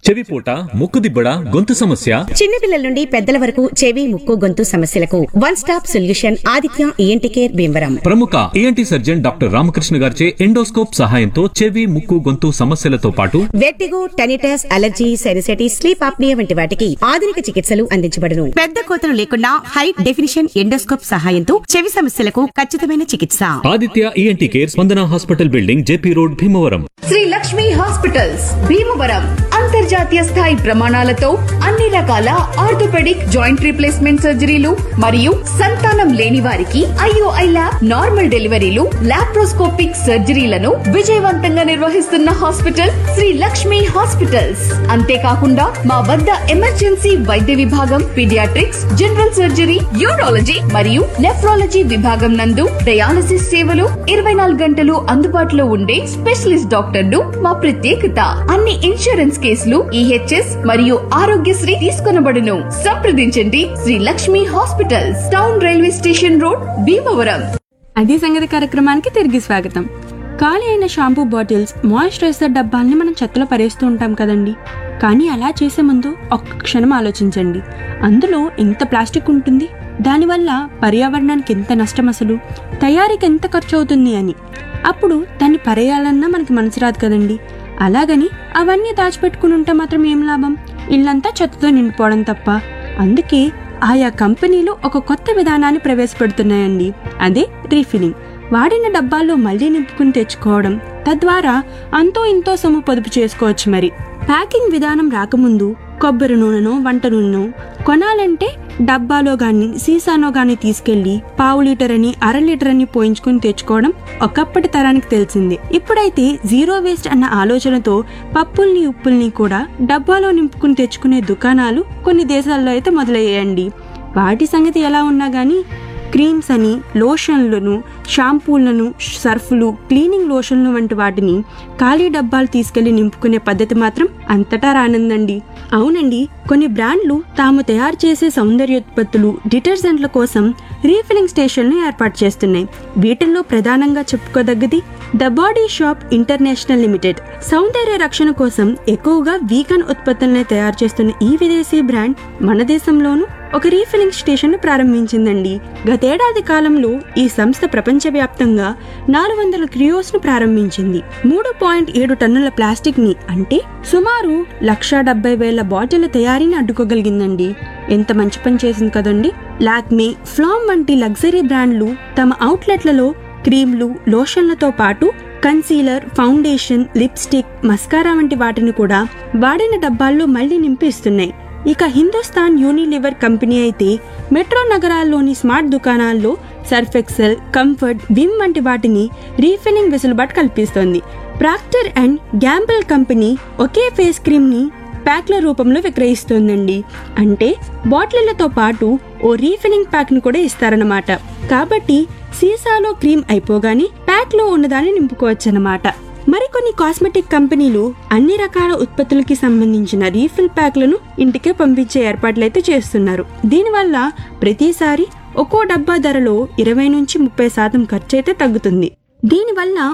చెవిపూట ముక్కుదిబ్బడ గొంతు సమస్య చిన్నపిల్లల నుండి పెద్దల వరకు చెవి ముక్కు గొంతు సమస్యలకు one stop solution Aditya ENT care Bhimavaram ప్రముఖ ఏఎన్టీ సర్జన్ డాక్టర్ రామకృష్ణ గారిచే ఎండోస్కోప్ సహాయంతో చెవి ముక్కు గొంతు సమస్యలతో పాటు vertigo tinnitus allergy sinusitis sleep apnoea వంటి వాటికి ఆధునిక చికిత్సలు అందించబడును పెద్ద కోతలు లేకుండా హై డెఫినిషన్ ఎండోస్కోప్ సహాయంతో చెవి సమస్యలకు ఖచ్చితమైన చికిత్స Aditya ENT care Spandana hospital building JP road Bhimavaram Shri Lakshmi hospitals Bhimavaram అంతర్జాతీయ స్థాయి ప్రమాణాలతో అన్ని రకాల ఆర్థోపెడిక్ జాయింట్ రీప్లేస్మెంట్ సర్జరీలు మరియు సంతానం లేని వారికి ఐఓఐ ల్యాబ్ నార్మల్ డెలివరీలు లాప్రోస్కోపిక్ సర్జరీలను విజయవంతంగా నిర్వహిస్తున్న హాస్పిటల్ శ్రీ లక్ష్మి హాస్పిటల్స్ అంతేకాకుండా మా వద్ద ఎమర్జెన్సీ వైద్య విభాగం పీడియాట్రిక్స్ జనరల్ సర్జరీ యూరాలజీ మరియు నెఫ్రాలజీ విభాగం నందు డయాలసిస్ సేవలు ఇరవై నాలుగు గంటలు అందుబాటులో ఉండే స్పెషలిస్ట్ డాక్టర్లు మా ప్రత్యేకత అన్ని ఇన్సూరెన్స్ కేసులు ఈహెచ్ఎస్ మరియు ఆరోగ్యశ్రీ తీసుకొనబడును సంప్రదించండి Shri Lakshmi hospitals town railway station road Bhimavaram అది సంగతి కార్యక్రమానికి తిరిగి స్వాగతం ఖాళీ అయిన షాంపూ బాటిల్స్ మాయిశ్చరైజర్ డబ్బాల్ని మనం చెత్తలో పరేస్తూ ఉంటాం కదండి కానీ అలా చేసే ముందు ఒక్క క్షణం ఆలోచించండి అందులో ఎంత ప్లాస్టిక్ ఉంటుంది దానివల్ల పర్యావరణానికి ఎంత నష్టం అసలు తయారీకి ఎంత ఖర్చు అవుతుంది అని అప్పుడు దాన్ని పరేయాలన్నా మనకి మనసు రాదు కదండి అలాగని అవన్నీ దాచిపెట్టుకుని ఉంటే మాత్రం ఏం లాభం ఇల్లంతా చెత్తతో నిండిపోవడం తప్ప అందుకే ఆయా కంపెనీలు ఒక కొత్త విధానాన్ని ప్రవేశపెడుతున్నాయండి అదే రీఫిలింగ్ వాడిన డబ్బాల్లో మళ్ళీ నింపుకుని తెచ్చుకోవడం తద్వారా అంతో ఇంతో సొమ్ము పొదుపు చేసుకోవచ్చు మరి ప్యాకింగ్ విధానం రాకముందు కొబ్బరి నూనెనో వంట నూనెనో కొనాలంటే డబ్బాలో గాని సీసానో గాని తీసుకెళ్లి పావు లీటర్ అని అర లీటర్ అని పోయించుకుని తెచ్చుకోవడం ఒకప్పటి తరానికి తెలిసింది ఇప్పుడైతే జీరో వేస్ట్ అన్న ఆలోచనతో పప్పుల్ని ఉప్పుల్ని కూడా డబ్బాలో నింపుకుని తెచ్చుకునే దుకాణాలు కొన్ని దేశాల్లో అయితే మొదలయ్యాయండి వాటి సంగతి ఎలా ఉన్నా గానీ క్రీమ్స్ అని లోషన్లను షాంపూలను సర్ఫులు క్లీనింగ్ లోషన్లు వంటి వాటిని ఖాళీ డబ్బాలు తీసుకెళ్లి నింపుకునే పద్ధతి మాత్రం అంతటా రానుందండి అవునండి కొన్ని బ్రాండ్లు తాము తయారు చేసే సౌందర్యోత్పత్తులు డిటర్జెంట్ల కోసం రీఫిలింగ్ స్టేషన్లు ఏర్పాటు చేస్తున్నాయి వీటిల్లో ప్రధానంగా చెప్పుకోదగ్గది the body shop international limited సౌందర్య రక్షణ కోసం ఎక్కువగా వీగన్ ఉత్పత్తులనే తయారు చేస్తున్న ఈ విదేశీ బ్రాండ్ మన దేశంలోనూ ఒక రీఫిలింగ్ స్టేషన్ ప్రారంభించిందండి గతేడాది కాలంలో ఈ సంస్థ ప్రపంచవ్యాప్తంగా నాలుగు వందల క్రియోస్ ను ప్రారంభించింది మూడు పాయింట్ ఏడు టన్నుల ప్లాస్టిక్ ని అంటే సుమారు లక్షా డెబ్బై వేల బాటిళ్ల తయారీని అడ్డుకోగలిగిందండి ఎంత మంచి పని చేసింది కదండి లాక్మే ఫ్లామ్ వంటి లగ్జరీ బ్రాండ్లు తమ అవుట్లెట్లలో క్రీమ్లు లోషన్లతో పాటు కన్సీలర్ ఫౌండేషన్ లిప్స్టిక్ మస్కారా వంటి వాటిని కూడా వాడిన డబ్బాల్లో మళ్లీ నింపి ఇస్తున్నాయి ఇక హిందుస్థాన్ యూనిలివర్ కంపెనీ అయితే మెట్రో నగరాల్లోని స్మార్ట్ దుకాణాల్లో సర్ఫ్ ఎక్సెల్ కంఫర్ట్ విమ్ వంటి వాటిని రీఫిలింగ్ వెసులుబాటు కల్పిస్తోంది ప్రాక్టర్ అండ్ గ్యాంబుల్ కంపెనీ ఒకే ఫేస్ క్రీమ్ ని ప్యాక్ల రూపంలో విక్రయిస్తోందండి అంటే బాటిళ్లతో పాటు ఓ రీఫిలింగ్ ప్యాక్ ను కూడా ఇస్తారన్నమాట కాబట్టి సీసాలో క్రీమ్ అయిపోగానే ప్యాక్ లో ఉన్నదాన్ని నింపుకోవచ్చన్నమాట మరికొన్ని కాస్మెటిక్ కంపెనీలు అన్ని రకాల ఉత్పత్తులకి సంబంధించిన రీఫిల్ ప్యాక్లను ఇంటికే పంపించే ఏర్పాట్లయితే చేస్తున్నారు దీనివల్ల ప్రతిసారి ఒక్కో డబ్బా ధరలో ఇరవై నుంచి ముప్పై శాతం ఖర్చు అయితే తగ్గుతుంది దీనివల్ల